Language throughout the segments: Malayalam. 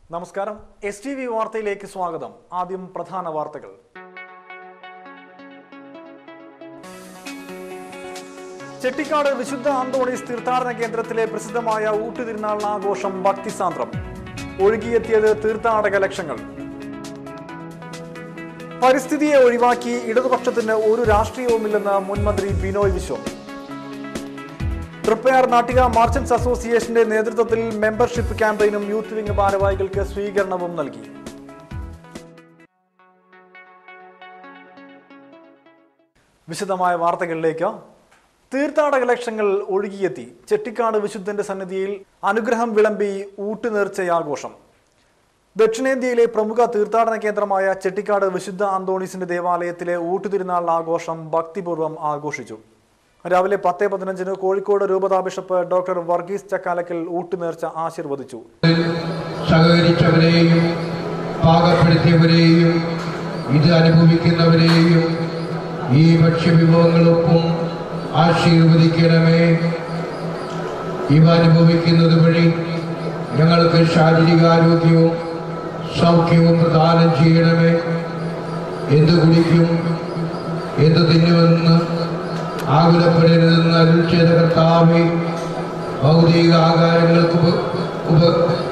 നമസ്കാരം എസ് ടി വി വാർത്തയിലേക്ക് സ്വാഗതം ആദ്യം പ്രധാന വാർത്തകൾ ചെട്ടിക്കാട് വിശുദ്ധ അന്തോണീസ് തീർത്ഥാടന കേന്ദ്രത്തിലെ പ്രസിദ്ധമായ ഊട്ടുതിരുനാൾ ആഘോഷം ഭക്തിസാന്ദ്രം ഒഴുകിയെത്തിയത് തീർത്ഥാടക ലക്ഷങ്ങൾ പരിസ്ഥിതിയെ ഒഴിവാക്കി ഇടതുപക്ഷത്തിന് ഒരു രാഷ്ട്രീയവുമില്ലെന്ന് മുൻമന്ത്രി ബിനോയ് വിശ്വം തൃപ്പയാർ നാട്ടിക മാർച്ചന്റ്സ് അസോസിയേഷന്റെ നേതൃത്വത്തിൽ മെമ്പർഷിപ്പ് ക്യാമ്പയിനും യൂത്ത് വിംഗ് ഭാരവാഹികൾക്ക് സ്വീകരണവും നൽകി വിശദമായ വാർത്തകളിലേക്ക് തീർത്ഥാടക ലക്ഷങ്ങൾ ഒഴുകിയെത്തി ചെട്ടിക്കാട് വിശുദ്ധന്റെ സന്നിധിയിൽ അനുഗ്രഹം വിളമ്പി ഊട്ടുനേർച്ചയാഘോഷം ദക്ഷിണേന്ത്യയിലെ പ്രമുഖ തീർത്ഥാടന കേന്ദ്രമായ ചെട്ടിക്കാട് വിശുദ്ധ അന്തോണീസിന്റെ ദേവാലയത്തിലെ ഊട്ടുതിരുനാൾ ആഘോഷം ഭക്തിപൂർവ്വം ആഘോഷിച്ചു രാവിലെ പത്ത് പതിനഞ്ചിന് കോഴിക്കോട് രൂപതാ ബിഷപ്പ് ഡോക്ടർ വർഗീസ് ചക്കാലക്കൽ ഊട്ടുനേർച്ച ആശീർവദിച്ചു സഹകരിച്ചവരെയും പാകപ്പെടുത്തിയവരെയും ഇത് അനുഭവിക്കുന്നവരെയും ഈ ഭക്ഷ്യവിഭവങ്ങളൊപ്പം ആശീർവദിക്കണമേ ഇവ അനുഭവിക്കുന്നത് വഴി ഞങ്ങൾക്ക് ശാരീരികാരോഗ്യവും സൗഖ്യവും പ്രദാനം ചെയ്യണമേ എന്ത് കുടിക്കും എന്ത് തിന്നുമെന്ന് ആകുലപ്പെടരുതെന്ന് അരുൾ ചെയ്ത കർത്താവെ ഭൗതിക ആകാരങ്ങൾക്ക് ഉപ- ഉപ-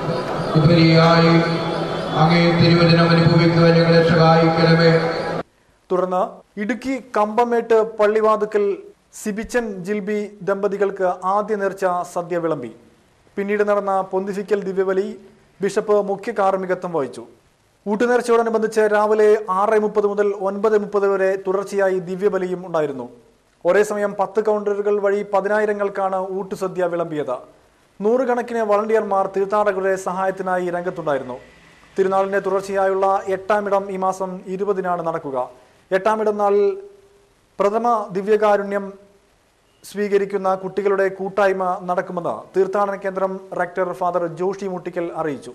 ഉപരിയായി അങ്ങേ തിരുവചനം അനുഭവിക്കുവാൻ ഞങ്ങളെ സഹായിക്കണമേ തുടർന്ന് ഇടുക്കി കമ്പമേട്ട് പള്ളിവാതുക്കൽ സിബിച്ചൻ ജിൽബി ദമ്പതികൾക്ക് ആദ്യ നേർച്ച സദ്യ വിളമ്പി പിന്നീട് നടന്ന പൊന്തിഫിക്കൽ ദിവ്യബലി ബിഷപ്പ് മുഖ്യ കാർമ്മികത്വം വഹിച്ചു ഊട്ടുനേർച്ചയോടനുബന്ധിച്ച് രാവിലെ ആറ് മുപ്പത് മുതൽ ഒൻപത് മുപ്പത് വരെ തുടർച്ചയായി ദിവ്യബലിയും ഉണ്ടായിരുന്നു ഒരേ സമയം പത്ത് കൗണ്ടറുകൾ വഴി പതിനായിരങ്ങൾക്കാണ് ഊട്ടുസദ്യ വിളമ്പിയത് നൂറുകണക്കിന് വളണ്ടിയർമാർ തീർത്ഥാടകരുടെ സഹായത്തിനായി രംഗത്തുണ്ടായിരുന്നു തിരുനാളിന്റെ തുടർച്ചയായുള്ള എട്ടാമിടം ഈ മാസം ഇരുപതിനാണ് നടക്കുക എട്ടാമിടം നാളിൽ പ്രഥമ ദിവ്യകാരുണ്യം സ്വീകരിക്കുന്ന കുട്ടികളുടെ കൂട്ടായ്മ നടക്കുമെന്ന് തീർത്ഥാടന കേന്ദ്രം റക്ടർ ഫാദർ ജോഷി മുട്ടിക്കൽ അറിയിച്ചു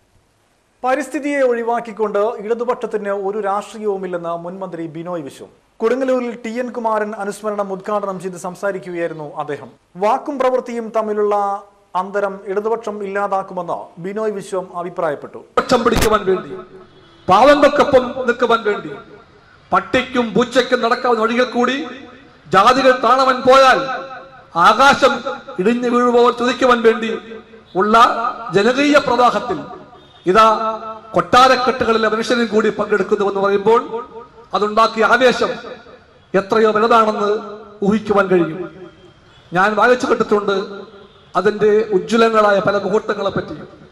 പരിസ്ഥിതിയെ ഒഴിവാക്കിക്കൊണ്ട് ഇടതുപക്ഷത്തിന് ഒരു രാഷ്ട്രീയവുമില്ലെന്ന് മുൻമന്ത്രി ബിനോയ് വിശ്വം കൊടുങ്ങല്ലൂരിൽ ടി എൻ കുമാരൻ അനുസ്മരണം ഉദ്ഘാടനം ചെയ്ത് സംസാരിക്കുകയായിരുന്നു അദ്ദേഹം വാക്കും പ്രവൃത്തിയും തമ്മിലുള്ള അന്തരം ഇടതുപക്ഷം ഇല്ലാതാക്കുമെന്ന് ബിനോയ് വിശ്വം അഭിപ്രായപ്പെട്ടു പക്ഷം പിടിക്കുവാൻ വേണ്ടി പാവങ്ങൾക്കൊപ്പം നിൽക്കുവാൻ വേണ്ടി പട്ടിക്കും പൂച്ചയ്ക്കും നടക്കാവുന്ന വഴികൾ കൂടി ജാതികൾ താണവൻ പോയാൽ ആകാശം ഇടിഞ്ഞു വീഴുമ്പോൾ തുതിക്കുവാൻ വേണ്ടി ഉള്ള ജനകീയ പ്രവാഹത്തിൽ ഇതാ കൊട്ടാരക്കെട്ടുകളിലെ മനുഷ്യനും കൂടി പങ്കെടുക്കുന്നു എന്ന് പറയുമ്പോൾ അതുണ്ടാക്കിയ ആവേശം എത്രയോ വലുതാണെന്ന് ഊഹിക്കുവാൻ കഴിയും ഞാൻ വായിച്ചു കേട്ടിട്ടുണ്ട് അതിന്റെ ഉജ്ജ്വലങ്ങളായ പല മുഹൂർത്തങ്ങളെ പറ്റി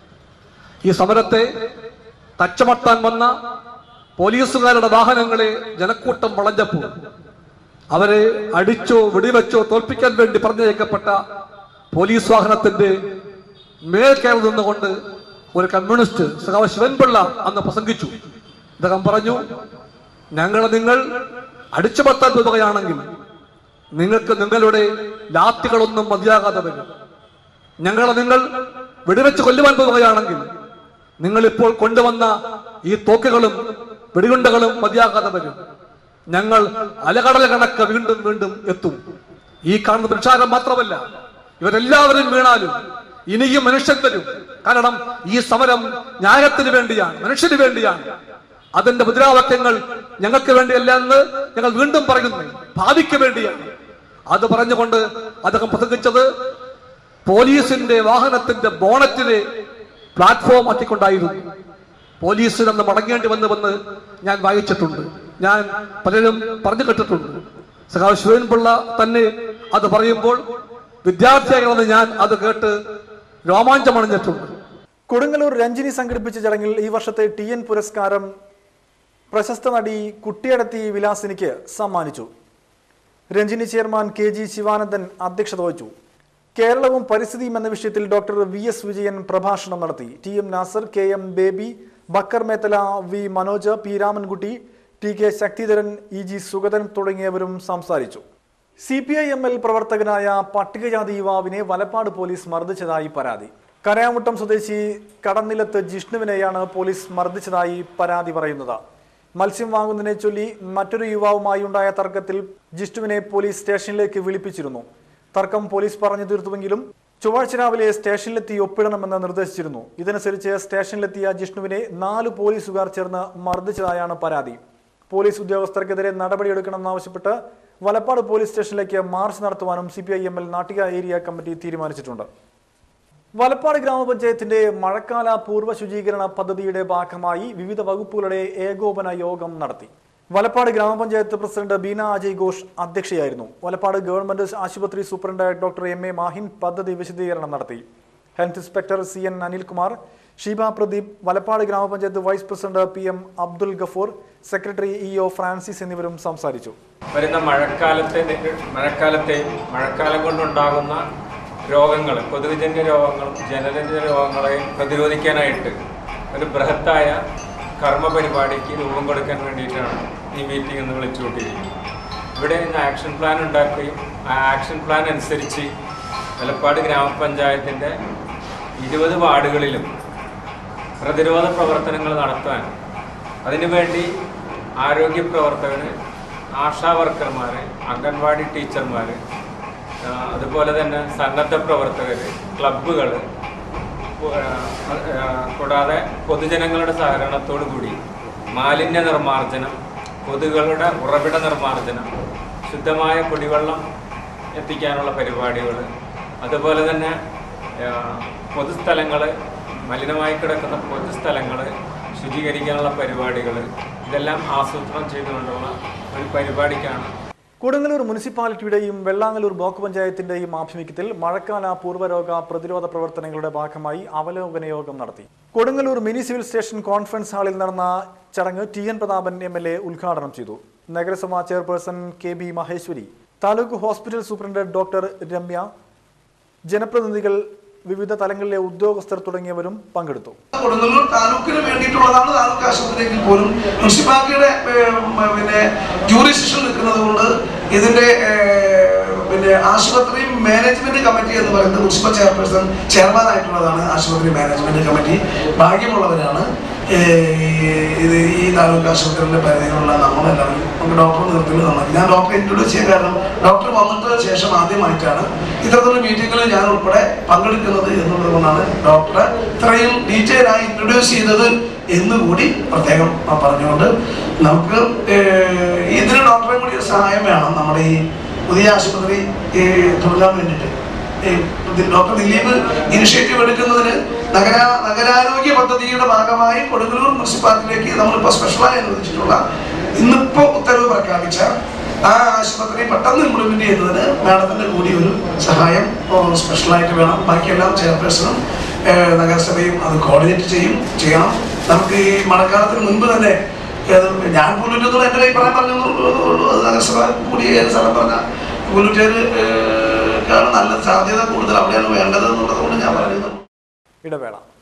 ഈ സമരത്തെ തച്ചമട്ടാൻ വന്ന പോലീസുകാരുടെ വാഹനങ്ങളെ ജനക്കൂട്ടം വളഞ്ഞപ്പോൾ അവരെ അടിച്ചോ വെടിവെച്ചോ തോൽപ്പിക്കാൻ വേണ്ടി പറഞ്ഞയക്കപ്പെട്ട പോലീസ് വാഹനത്തിന്റെ മേൽ കയറി നിന്നുകൊണ്ട് ഒരു കമ്മ്യൂണിസ്റ്റ് സഖാവ് ശിവൻപിള്ള അന്ന് പ്രസംഗിച്ചു അദ്ദേഹം പറഞ്ഞു ഞങ്ങളെ നിങ്ങൾ അടിച്ചുപത്താൻ പോവുകയാണെങ്കിൽ നിങ്ങൾക്ക് നിങ്ങളുടെ ലാത്തികളൊന്നും മതിയാകാതെ വരും ഞങ്ങളെ നിങ്ങൾ വെടിവെച്ച് കൊല്ലുവാൻ പോവുകയാണെങ്കിൽ നിങ്ങൾ ഇപ്പോൾ കൊണ്ടുവന്ന ഈ തോക്കുകളും വെടികുണ്ടകളും മതിയാകാതെ വരും ഞങ്ങൾ അലകടല കണക്ക് വീണ്ടും വീണ്ടും എത്തും ഈ കാണുന്ന പുരുഷാരം മാത്രമല്ല ഇവരെല്ലാവരും വീണാലും ഇനിയും മനുഷ്യൻ വരും കാരണം ഈ സമരം ന്യായത്തിന് വേണ്ടിയാണ് മനുഷ്യന് വേണ്ടിയാണ് അതിന്റെ മുദ്രാവാക്യങ്ങൾ ഞങ്ങൾക്ക് വേണ്ടിയല്ല എന്ന് ഞങ്ങൾ വീണ്ടും പറയുന്നു ഭാവിക്ക് വേണ്ടിയാണ് അത് പറഞ്ഞുകൊണ്ട് അദ്ദേഹം പ്രസംഗിച്ചത് പോലീസിന്റെ വാഹനത്തിന്റെ ബോണറ്റിനെ പ്ലാറ്റ്ഫോം ആക്കിക്കൊണ്ടായിരുന്നു പോലീസിൽ നിന്ന് മടങ്ങേണ്ടി വന്നുവെന്ന് ഞാൻ വായിച്ചിട്ടുണ്ട് ഞാൻ പലരും പറഞ്ഞു കേട്ടിട്ടുണ്ട് സഖാവ് ശിവൻപിള്ള തന്നെ അത് പറയുമ്പോൾ വിദ്യാർത്ഥിയായിരുന്ന ഞാൻ അത് കേട്ട് രോമാഞ്ചമണിഞ്ഞിട്ടുണ്ട് കൊടുങ്ങല്ലൂർ രഞ്ജിനി സംഘടിപ്പിച്ച ചടങ്ങിൽ ഈ വർഷത്തെ ടി എൻ പുരസ്കാരം പ്രശസ്ത നടി കുട്ടിയടത്തി വിലാസിനിക്ക് സമ്മാനിച്ചു Ranjini chairman K G Sivanandan അധ്യക്ഷത വഹിച്ചു കേരളവും പരിസ്ഥിതിയും എന്ന വിഷയത്തിൽ ഡോക്ടർ വി എസ് വിജയൻ പ്രഭാഷണം നടത്തി T M Nasar K M Baby Bakkar Methala V Manoj P Ramankutty T K Sakthidharan E G Sugathan തുടങ്ങിയവരും സംസാരിച്ചു C P I M L പ്രവർത്തകനായ പട്ടികജാതി യുവാവിനെ വലപ്പാട് പോലീസ് മർദ്ദിച്ചതായി പരാതി കരയാമുട്ടം സ്വദേശി കടന്നിലത്ത് ജിഷ്ണുവിനെയാണ് പോലീസ് മർദ്ദിച്ചതായി പരാതി പറയുന്നത് മത്സ്യം വാങ്ങുന്നതിനെ ചൊല്ലി മറ്റൊരു യുവാവുമായി ഉണ്ടായ തർക്കത്തിൽ ജിഷ്ണുവിനെ പോലീസ് സ്റ്റേഷനിലേക്ക് വിളിപ്പിച്ചിരുന്നു തർക്കം പോലീസ് പറഞ്ഞു തീർത്തുവെങ്കിലും ചൊവ്വാഴ്ച രാവിലെ സ്റ്റേഷനിലെത്തി ഒപ്പിടണമെന്ന് നിർദ്ദേശിച്ചിരുന്നു ഇതനുസരിച്ച് സ്റ്റേഷനിലെത്തിയ ജിഷ്ണുവിനെ നാല് പോലീസുകാർ ചേർന്ന് മർദ്ദിച്ചതായാണ് പരാതി പോലീസ് ഉദ്യോഗസ്ഥർക്കെതിരെ നടപടിയെടുക്കണമെന്നാവശ്യപ്പെട്ട് വലപ്പാട് പോലീസ് സ്റ്റേഷനിലേക്ക് മാർച്ച് നടത്തുവാനും C P I M L Nattika area committee തീരുമാനിച്ചിട്ടുണ്ട് വലപ്പാട് ഗ്രാമപഞ്ചായത്തിന്റെ മഴക്കാല പൂർവ്വ ശുചീകരണ പദ്ധതിയുടെ ഭാഗമായി വിവിധ വകുപ്പുകളുടെ ഏകോപന യോഗം നടത്തി വലപ്പാട് ഗ്രാമപഞ്ചായത്ത് പ്രസിഡന്റ് ബീന അജയ് ഘോഷ് അധ്യക്ഷയായിരുന്നു വലപ്പാട് ഗവൺമെന്റ് ആശുപത്രി superintendent doctor M A Mahin പദ്ധതി വിശദീകരണം നടത്തി health inspector C N Anilkumar Sheeba Pradeep Valappad grama panchayat vice president P M Abdul Gafoor secretary E O Francis എന്നിവരും സംസാരിച്ചു വരുന്ന മഴക്കാലത്തെ മഴക്കാലത്തെയും മഴക്കാലം കൊണ്ടുണ്ടാകുന്ന രോഗങ്ങൾ കൊതുകുജന്യ രോഗങ്ങളും ജനജന്യ രോഗങ്ങളെയും പ്രതിരോധിക്കാനായിട്ട് ഒരു ബൃഹത്തായ കർമ്മ പരിപാടിക്ക് രൂപം കൊടുക്കാൻ വേണ്ടിയിട്ടാണ് ഈ മീറ്റിംഗ് എന്ന് വിളിച്ചുകൊണ്ടിരിക്കുന്നത് ഇവിടെ ഇന്ന് ആക്ഷൻ പ്ലാൻ ഉണ്ടാക്കുകയും ആ ആക്ഷൻ പ്ലാൻ അനുസരിച്ച് മലപ്പാട് ഗ്രാമപഞ്ചായത്തിൻ്റെ ഇരുപത് വാർഡുകളിലും പ്രതിരോധ പ്രവർത്തനങ്ങൾ നടത്താൻ അതിനുവേണ്ടി ആരോഗ്യ പ്രവർത്തകർ ആശാ വർക്കർമാർ അംഗൻവാടി ടീച്ചർമാർ അതുപോലെ തന്നെ സന്നദ്ധ പ്രവർത്തകർ ക്ലബ്ബുകൾ കൂടാതെ പൊതുജനങ്ങളുടെ സഹകരണത്തോടു കൂടി മാലിന്യ നിർമ്മാർജ്ജനം കൊതുകുകളുടെ ഉറവിട നിർമ്മാർജ്ജനം ശുദ്ധമായ കുടിവെള്ളം എത്തിക്കാനുള്ള പരിപാടികൾ അതുപോലെ തന്നെ പൊതുസ്ഥലങ്ങൾ മലിനമായി കിടക്കുന്ന പൊതുസ്ഥലങ്ങൾ ശുചീകരിക്കാനുള്ള പരിപാടികൾ ഇതെല്ലാം ആസൂത്രണം ചെയ്തുകൊണ്ടുള്ള ഒരു പരിപാടിക്കാണ് കൊടുങ്ങല്ലൂർ മുനിസിപ്പാലിറ്റിയുടെയും വെള്ളാങ്ങല്ലൂർ ബ്ലോക്ക് പഞ്ചായത്തിന്റെയും ആഭിമുഖ്യത്തിൽ മഴക്കാല പൂർവ്വരോഗ പ്രതിരോധ പ്രവർത്തനങ്ങളുടെ ഭാഗമായി അവലോകന യോഗം നടത്തി Kodungallur mini civil station conference ഹാളിൽ നടന്ന ചടങ്ങ് T N Prathapan M L A ഉദ്ഘാടനം ചെയ്തു നഗരസഭാ chairperson K B Maheshwari taluk hospital superintendent doctor Ramya ജനപ്രതിനിധികൾ വിവിധ തലങ്ങളിലെ ഉദ്യോഗസ്ഥർ തുടങ്ങിയവരും പങ്കെടുത്തു കൊടുങ്ങല്ലൂർ താലൂക്കിന് വേണ്ടിയിട്ടുള്ളതാണ് താലൂക്ക് ആശുപത്രിയെങ്കിൽ പോലും മുനിസിപ്പാലിറ്റിയുടെ ഏഹ്, മ- പിന്നെ ജൂറിസ്ഡിക്ഷൻ നിൽക്കുന്നത് കൊണ്ട് ഇതിന്റെ ഏഹ്, പിന്നെ ആശുപത്രി മാനേജ്മെന്റ് കമ്മിറ്റി എന്ന് പറയുന്നത് മുനിസിപ്പൽ ചെയർപേഴ്സൺ ചെയർമാൻ ആയിട്ടുള്ളതാണ് ആശുപത്രി മാനേജ്മെന്റ് കമ്മിറ്റി ഭാഗ്യമുള്ളവരാണ് ഏഹ്, ഇത് ഈ താലൂക്ക് ആശുപത്രിയുടെ പരിധിയിലുള്ള നമ്മളെല്ലാവരും നമുക്ക് ഡോക്ടർ നിർത്തുന്നത് നമ്മൾ ഞാൻ ഡോക്ടറെ ഇൻട്രൊഡ്യൂസ് ചെയ്യാൻ കാരണം ഡോക്ടർ വന്നിട്ട് ശേഷം ആദ്യമായിട്ടാണ് ഇത്തരത്തിലുള്ള മീറ്റിങ്ങുകളിൽ ഞാൻ ഉൾപ്പെടെ പങ്കെടുക്കുന്നത് എന്നുള്ളത് കൊണ്ടാണ് ഡോക്ടറെ ഇത്രയും ഡീറ്റെയിൽ ആയി ഇൻട്രൊഡ്യൂസ് ചെയ്തത് എന്നുകൂടി പ്രത്യേകം പറഞ്ഞുകൊണ്ട് നമുക്ക് ഏഹ്, ഇതിന് ഡോക്ടറെ കൂടി ഒരു സഹായം വേണം നമ്മുടെ ഈ പുതിയ ആശുപത്രി ഏഹ്, തുടങ്ങാൻ വേണ്ടിയിട്ട് ഏഹ്, ഇത് ഡോക്ടർ ദിലീപ് ഇനിഷ്യേറ്റീവ് എടുക്കുന്നതിന് നഗര നഗരാരോഗ്യ പദ്ധതിയുടെ ഭാഗമായി കൊടുങ്ങല്ലൂർ മുനിസിപ്പാലിറ്റിയിലേക്ക് നമ്മളിപ്പോൾ സ്പെഷ്യലായി അനുവദിച്ചിട്ടുള്ള ഇന്നിപ്പോ ഉത്തരവ് പ്രഖ്യാപിച്ച ആ ആശുപത്രി പെട്ടെന്ന് ഇംപ്ലിമെന്റ് ചെയ്യുന്നതിന് മാഡത്തിന്റെ കൂടി ഒരു സഹായം സ്പെഷ്യലായിട്ട് വേണം ബാക്കിയെല്ലാം ചെയർപേഴ്സണും ഏഹ്, നഗരസഭയും അത് കോർഡിനേറ്റ് ചെയ്യും ചെയ്യണം നമുക്ക് ഈ മഴക്കാലത്തിന് മുൻപ് തന്നെ ഏത് ഞാൻ പുല്ലുറ്റത്തോട് എൻ്റെ അഭിപ്രായം പറഞ്ഞു അത് നഗരസഭ കൂടി ഏത് സ്ഥലം പറഞ്ഞ പുല്ലുറ്റേര് നല്ല സാധ്യത കൂടുതൽ അവിടെയാണ് വേണ്ടത് എന്നുള്ളത് കൊണ്ട് ഞാൻ പറയുന്നത് ഇടവേള